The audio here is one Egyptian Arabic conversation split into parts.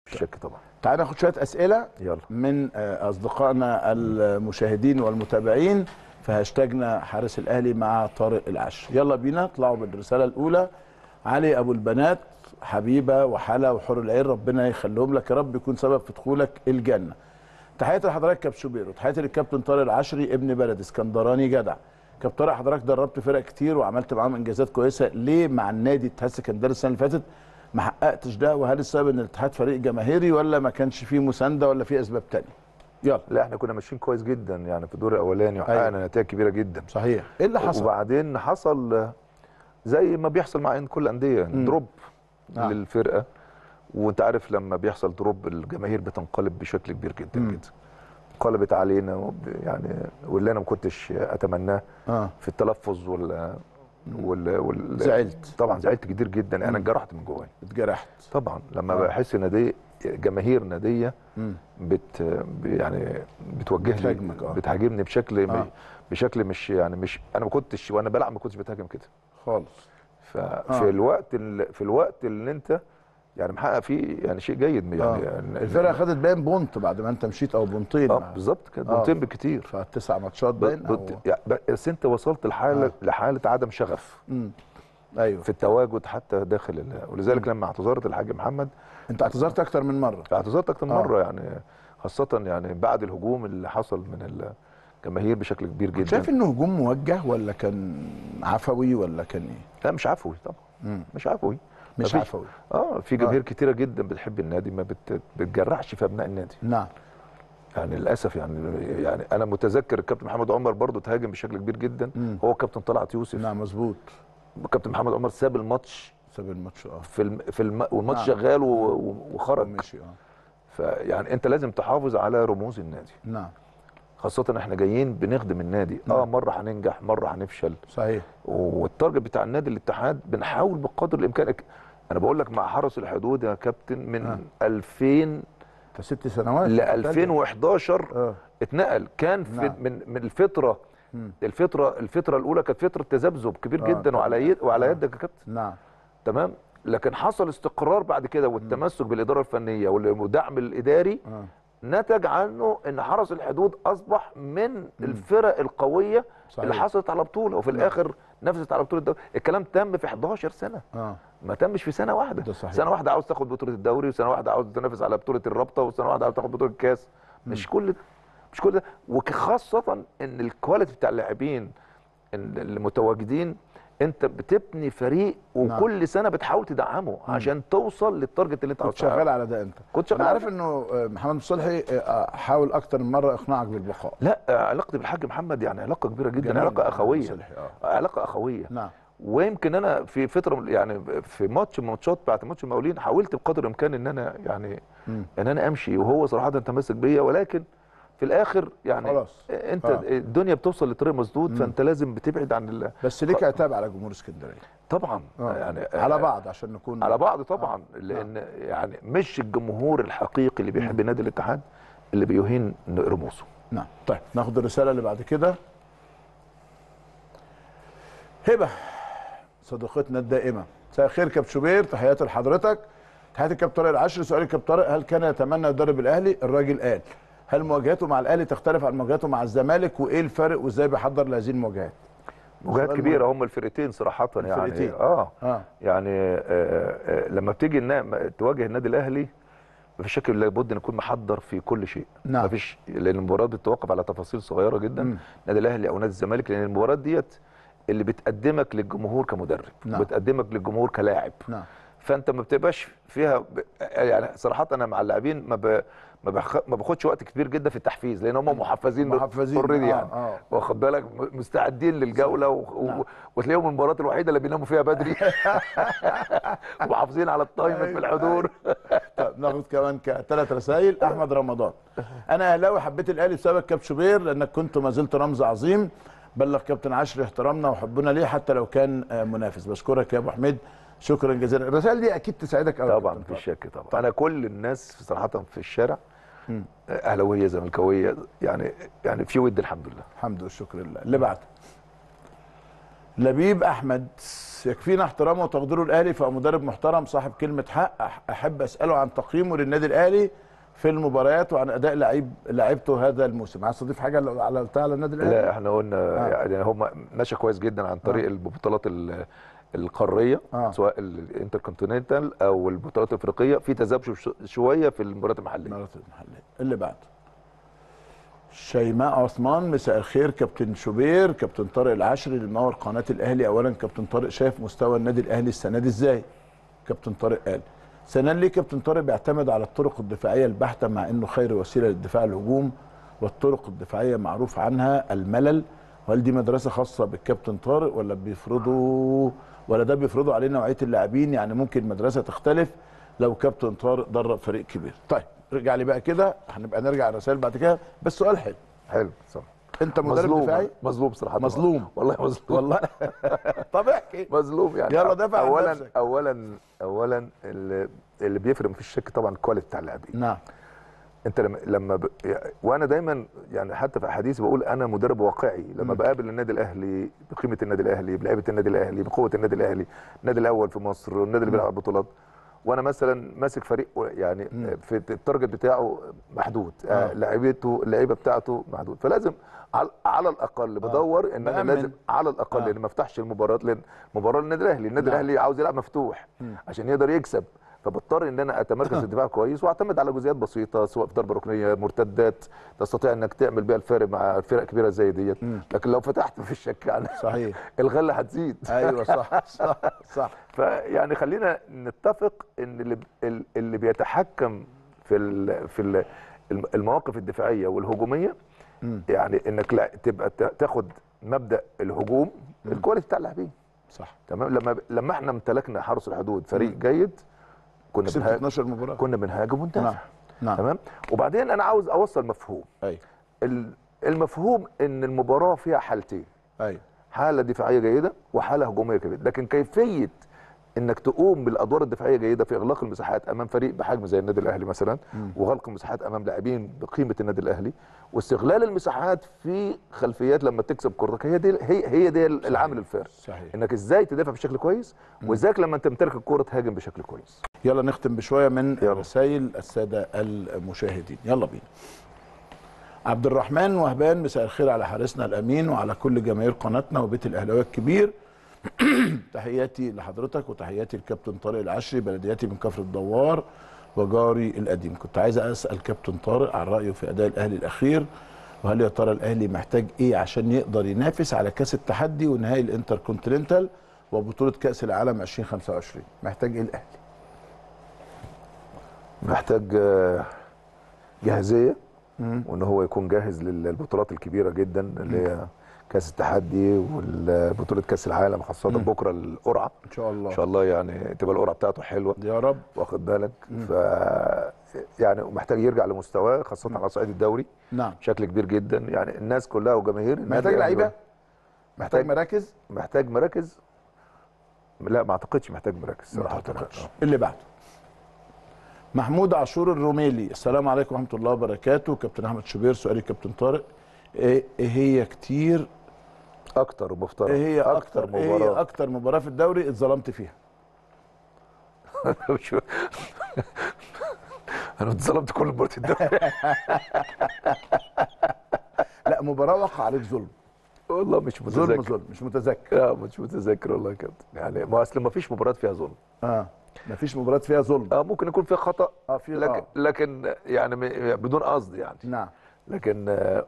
الشك طبعا تعال ناخد شويه اسئله يلا من آه، اصدقائنا المشاهدين والمتابعين في هاشتاجنا حارس الاهلي مع طارق العشر يلا بينا اطلعوا بالرساله الاولى علي ابو البنات حبيبه وحلا وحور العين ربنا يخليهم لك يا رب يكون سبب في دخولك الجنه تحياتي لحضرتك كابتن شوبير وتحياتي للكابتن طارق العشري ابن بلد اسكندراني جدع كابتن طارق حضرتك دربت فرق كتير وعملت معاهم انجازات كويسه ليه مع النادي اتحاد سكندري السنه اللي فاتت ما حققتش ده وهل السبب ان الاتحاد فريق جماهيري ولا ما كانش فيه مسانده ولا في اسباب تانية يلا لا احنا كنا ماشيين كويس جدا يعني في الدور الاولاني وحققنا نتائج كبيره جدا صحيح ايه اللي حصل وبعدين حصل زي ما بيحصل مع كل الانديه دروب نعم. للفرقه وانت عارف لما بيحصل دروب الجماهير بتنقلب بشكل كبير جدا مم. جدا انقلبت علينا وب- يعني واللي انا ما كنتش اتمناه اه في التلفظ وال وال, وال... زعلت. طبعا زعلت كتير جدا انا مم. اتجرحت من جوايا اتجرحت طبعا لما آه. بحس ان دي جماهير ناديه مم. بت ب- يعني بتوجه لي بتهاجمك، آه. بتهاجمني بشكل آه. بشكل مش يعني مش انا ما كنتش وانا بلعب ما كنتش بتهاجم كده خالص ففي الوقت ال- في الوقت اللي انت يعني محقق فيه يعني شيء جيد يعني, آه. يعني الفرقه خدت باين بونت بعد ما انت مشيت او بونتين اه مع- بالظبط كده آه. بونتين بكتير فالتسع ماتشات ب- باين أو... بت- يعني بس انت وصلت لحاله آه. لحاله عدم شغف مم. ايوه في التواجد حتى داخل ال- ولذلك لما اعتذرت الحاج محمد انت اعتذرت اكتر من مره اعتذرت اكتر من آه. مره يعني خاصه يعني بعد الهجوم اللي حصل من الجماهير بشكل كبير جدا شايف انه هجوم موجه ولا كان عفوي ولا كان ايه لا مش عفوي طبعا مم. مش عفوي مش مفيش- عفوي اه في جماهير كتيره جدا بتحب النادي ما بت... بتجرحش في ابناء النادي نعم يعني للاسف يعني يعني انا متذكر الكابتن محمد عمر برضه تهاجم بشكل كبير جدا مم. هو كابتن طلعت يوسف نعم مظبوط الكابتن محمد عمر ساب الماتش ساب الماتش اه في الم... في الم... والماتش نعم. شغال و... و- وخرج ماشي اه فيعني انت لازم تحافظ على رموز النادي نعم خاصه احنا جايين بنخدم النادي اه نعم. مره هننجح مره هنفشل صحيح والتارجت بتاع النادي الاتحاد بنحاول بقدر الامكان انا بقول لك مع حرس الحدود يا كابتن من آه. 2000 انت ست سنوات ل 2011 اه اتنقل كان في نعم. من من الفتره مم. الفتره الفتره الاولى كانت فتره تذبذب كبير آه، جدا طبعاً. وعلى يد وعلى آه. يدك يا كابتن نعم تمام لكن حصل استقرار بعد كده والتمسك بالاداره الفنيه والدعم الاداري اه نتج عنه ان حرس الحدود اصبح من الفرق القويه صحيح. اللي حصلت على بطوله وفي نعم. الاخر نفذت على بطوله الدوري الكلام تم في 11 سنه اه ما تمش في سنه واحده ده صحيح. سنه واحده عاوز تاخد بطوله الدوري وسنه واحده عاوز تنافس على بطوله الرابطه وسنه واحده عاوز تاخد بطوله الكاس مش كل مش كل ده وخاصه ان الكواليتي بتاع اللاعبين اللي متواجدين انت بتبني فريق وكل سنه بتحاول تدعمه عشان توصل للتارجت اللي انت عاوز كنت شغال تحققه. على ده انت كنت شغال انا على عارف انه آه، محمد صلحي آه، حاول اكتر من مره اقناعك بالبقاء لا علاقتي بالحاج محمد يعني علاقه كبيره جدا جميل. علاقه اخويه صلحي، اه علاقه اخويه نعم ويمكن انا في فتره يعني في ماتش من الماتشات بتاعت ماتش المقاولين حاولت بقدر الامكان ان انا يعني مم. ان انا امشي وهو صراحه تمسك بيا ولكن في الاخر يعني خلاص. انت آه. الدنيا بتوصل لطريق مسدود فانت لازم بتبعد عن ال... بس ليك عتاب على جمهور اسكندريه طبعا آه. يعني على بعض عشان نكون على بعض طبعا لان يعني مش الجمهور الحقيقي اللي بيحب نادي الاتحاد اللي بيهين رموزه نعم طيب ناخد الرساله اللي بعد كده هبه صديقتنا الدائمه مساء الخير كابتن شوبير تحياتي لحضرتك تحياتي كابتن طارق العشري سؤالي كابتن طارق هل كان يتمنى يدرب الاهلي الراجل قال هل مواجهته مع الاهلي تختلف عن مواجهته مع الزمالك وايه الفرق وازاي بيحضر لهذه المواجهات مواجهات سؤال كبيره مهم. هم الفرقتين صراحه يعني الفرقتين. اه اه يعني آه آه لما بتيجي النا- تواجه النادي الاهلي مفيش شك لابد ان يكون محضر في كل شيء نعم. مفيش لان المباراه بتتوقف على تفاصيل صغيره جدا مم. نادي الاهلي او نادي الزمالك لان المباراه ديت اللي بتقدمك للجمهور كمدرب نعم. بتقدمك للجمهور كلاعب نعم فانت ما بتبقاش فيها ب... يعني صراحه انا مع اللاعبين ما ب... ما, بخ... ما باخدش وقت كبير جدا في التحفيز لان هم محفزين محفزين، اوريدي آه، يعني آه. واخد بالك م- مستعدين للجوله و... نعم. و... وتلاقيهم المباراه الوحيده اللي بيناموا فيها بدري ومحافظين على التايمنج في الحضور طب ناخد كمان ثلاث رسائل احمد رمضان انا اهلاوي حبيت الاهلي بسبب كابتن شوبير لانك كنت ما زلت رمز عظيم بلغ كابتن عشري احترامنا وحبنا ليه حتى لو كان آه، منافس بشكرك يا ابو حميد شكرا جزيلا الرسائل دي اكيد تساعدك قوي طبعا في شك طبعا انا كل الناس صراحه في الشارع اهلاويه زملكاويه يعني يعني في ود الحمد لله الحمد والشكر لله اللي بعده لبيب احمد يكفينا احترامه وتقديره الاهلي فهو مدرب محترم صاحب كلمه حق أح- احب اساله عن تقييمه للنادي الاهلي في المباريات وعن اداء لعيب لعيبته هذا الموسم عايز تضيف حاجه على على قلتها على النادي الاهلي لا احنا قلنا آه. يعني هم ماشي كويس جدا عن طريق البطولات ال- القاريه آه. سواء الانتركونتيننتال او البطولات الافريقيه في تذبذب ش- شويه في المباريات المحليه المباريات المحليه اللي بعده شيماء عثمان مساء الخير كابتن شوبير كابتن طارق العشري للمنور قناه الاهلي اولا كابتن طارق شايف مستوى النادي الاهلي السنه دي ازاي كابتن طارق قال ثانيا ليه كابتن طارق بيعتمد على الطرق الدفاعيه البحته مع انه خير وسيله للدفاع الهجوم والطرق الدفاعيه معروف عنها الملل وهل دي مدرسه خاصه بالكابتن طارق ولا بيفرضوا ولا ده بيفرضوا عليه نوعيه اللاعبين يعني ممكن مدرسه تختلف لو كابتن طارق درب فريق كبير طيب رجع لي بقى كده هنبقى نرجع الرسائل بعد كده بس سؤال حلو حلو صح انت مدرب مظلوم دفاعي مظلوم صراحه مظلوم. والله مظلوم والله طب احكي مظلوم يعني يلا دافع عن اولا نفسك. اولا اولا اللي, اللي بيفرق في الشك طبعا الكواليتي بتاع اللاعبين نعم انت لما لما ب... وانا دايما يعني حتى في احاديثي بقول انا مدرب واقعي لما بقابل النادي الاهلي بقيمه النادي الاهلي بلعيبه النادي الاهلي بقوه النادي الاهلي النادي الاول في مصر النادي اللي بيلعب بطولات وانا مثلا ماسك فريق يعني في التارجت بتاعه محدود آه. آه. لعيبته اللعيبه بتاعته محدود فلازم على, على الاقل بدور ان انا بأمن. لازم على الاقل آه. آه. ان ما افتحش المباراه لان مباراه للنادي الاهلي النادي نعم. الاهلي عاوز يلعب مفتوح عشان يقدر يكسب فبضطر ان انا اتمركز في الدفاع كويس واعتمد على جزئيات بسيطه سواء في ضربه ركنيه مرتدات تستطيع انك تعمل بيها الفارق مع فرق كبيره زي ديت لكن لو فتحت في الشك يعني صحيح الغله هتزيد ايوه صح صح صح فيعني خلينا نتفق ان اللي ال- اللي بيتحكم في ال في ال المواقف الدفاعيه والهجوميه يعني انك لا تبقى تا- تاخد مبدا الهجوم الكواليتي بتاع اللاعبين صح تمام لما لما احنا امتلكنا حرس الحدود فريق جيد كنا كسبت بنها... 12 مباراه كنا بنهاجم وندافع نعم نعم تمام وبعدين انا عاوز اوصل مفهوم ايوه ال- المفهوم ان المباراه فيها حالتين ايوه حاله دفاعيه جيده وحاله هجوميه جيده لكن كيفيه انك تقوم بالادوار الدفاعيه جيده في اغلاق المساحات امام فريق بحجم زي النادي الاهلي مثلا وغلق المساحات امام لاعبين بقيمه النادي الاهلي واستغلال المساحات في خلفيات لما تكسب كورتك هي دي هي هي دي العامل الفارق صحيح انك ازاي تدافع بشكل كويس وازاي لما تمتلك الكوره تهاجم بشكل كويس يلا نختم بشويه من يلا. رسائل الساده المشاهدين يلا بينا عبد الرحمن وهبان مساء الخير على حارسنا الامين وعلى كل جماهير قناتنا وبيت الاهلاويه الكبير تحياتي لحضرتك وتحياتي للكابتن طارق العشري بلدياتي من كفر الدوار وجاري القديم كنت عايز اسال كابتن طارق عن رايه في اداء الاهلي الاخير وهل يا ترى الاهلي محتاج ايه عشان يقدر ينافس على كاس التحدي ونهائي الانتركونتيننتال وبطوله كاس العالم 2025 محتاج ايه الاهلي محتاج آه، جاهزيه وان هو يكون جاهز للبطولات الكبيره جدا اللي هي كاس التحدي وبطوله كاس العالم خاصه بكره القرعه ان شاء الله ان شاء الله يعني تبقى القرعه بتاعته حلوه يا رب واخد بالك ف يعني محتاج يرجع لمستواه خاصه على صعيد الدوري نعم بشكل كبير جدا يعني الناس كلها وجماهير النادي محتاج الأهلي لعيبه محتاج محتاج مراكز محتاج مراكز لا ما اعتقدش محتاج مراكز صراحه أعتقدش. اللي بعده محمود عاشور الروميلي السلام عليكم ورحمه الله وبركاته كابتن احمد شوبير سؤالي كابتن طارق ايه إيه هي كتير اكتر مفترض ايه هي اكتر ايه هي اكتر مباراه في الدوري اتظلمت فيها شو- انا اتظلمت كل مباراه الدوري لا مباراه وقع عليك ظلم والله مش ظلم متذكر ظلم مش متذكر لا مش متذكر والله يا كابتن يعني ما اصل ما فيش مباراه فيها ظلم اه مفيش مباراه فيها ظلم اه ممكن يكون فيها خطا اه في لكن آه. لكن يعني م- بدون قصد يعني نعم لكن آه،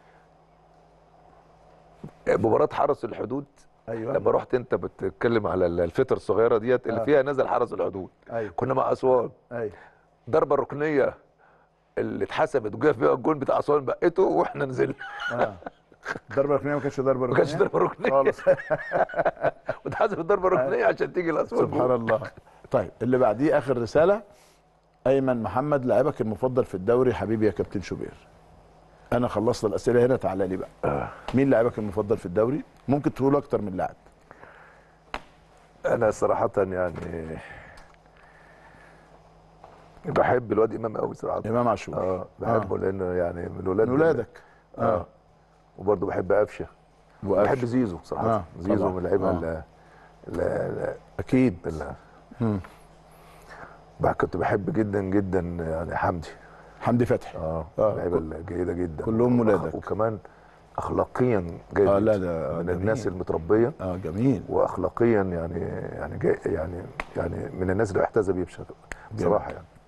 مباراه حرس الحدود ايوه لما رحت انت بتتكلم على الفتره الصغيره ديت اللي آه. فيها نزل حرس الحدود ايوه كنا مع اسوان ايوه ضربه ركنيه اللي اتحسبت وجه فيها الجون بتاع اسوان بقته واحنا نزلنا اه ضربه ركنيه ما كانتش ضربه ما ركنيه كانش ضربه ركنيه خالص واتحسبت ضربه ركنيه عشان تيجي الاسوان سبحان الله طيب اللي بعديه اخر رساله ايمن محمد لاعبك المفضل في الدوري حبيبي يا كابتن شوبير انا خلصت الاسئله هنا تعالى لي بقى مين لاعبك المفضل في الدوري ممكن تقول اكتر من لاعب انا صراحه يعني بحب الواد امام قوي صراحه امام عاشور اه بحبه لانه يعني من ولاد من ولادك اه وبرضه بحب قفشه وقفشه. بحب زيزو صراحه آه، آه زيزو طبعاً. من اللعيبه آه. اللي- اللي- اللي- اكيد اللي- مم. بقى كنت بحب جدا جدا يعني حمدي حمدي فتحي اه آه، اللعيبه كل- الجيده جدا كلهم وأخ- ولادك. وكمان اخلاقيا جيد آه، لا، جداً. ده من جميل. الناس المتربيه اه جميل واخلاقيا يعني يعني جاي يعني يعني من الناس اللي احتذى بيه بشكل بصراحه يعني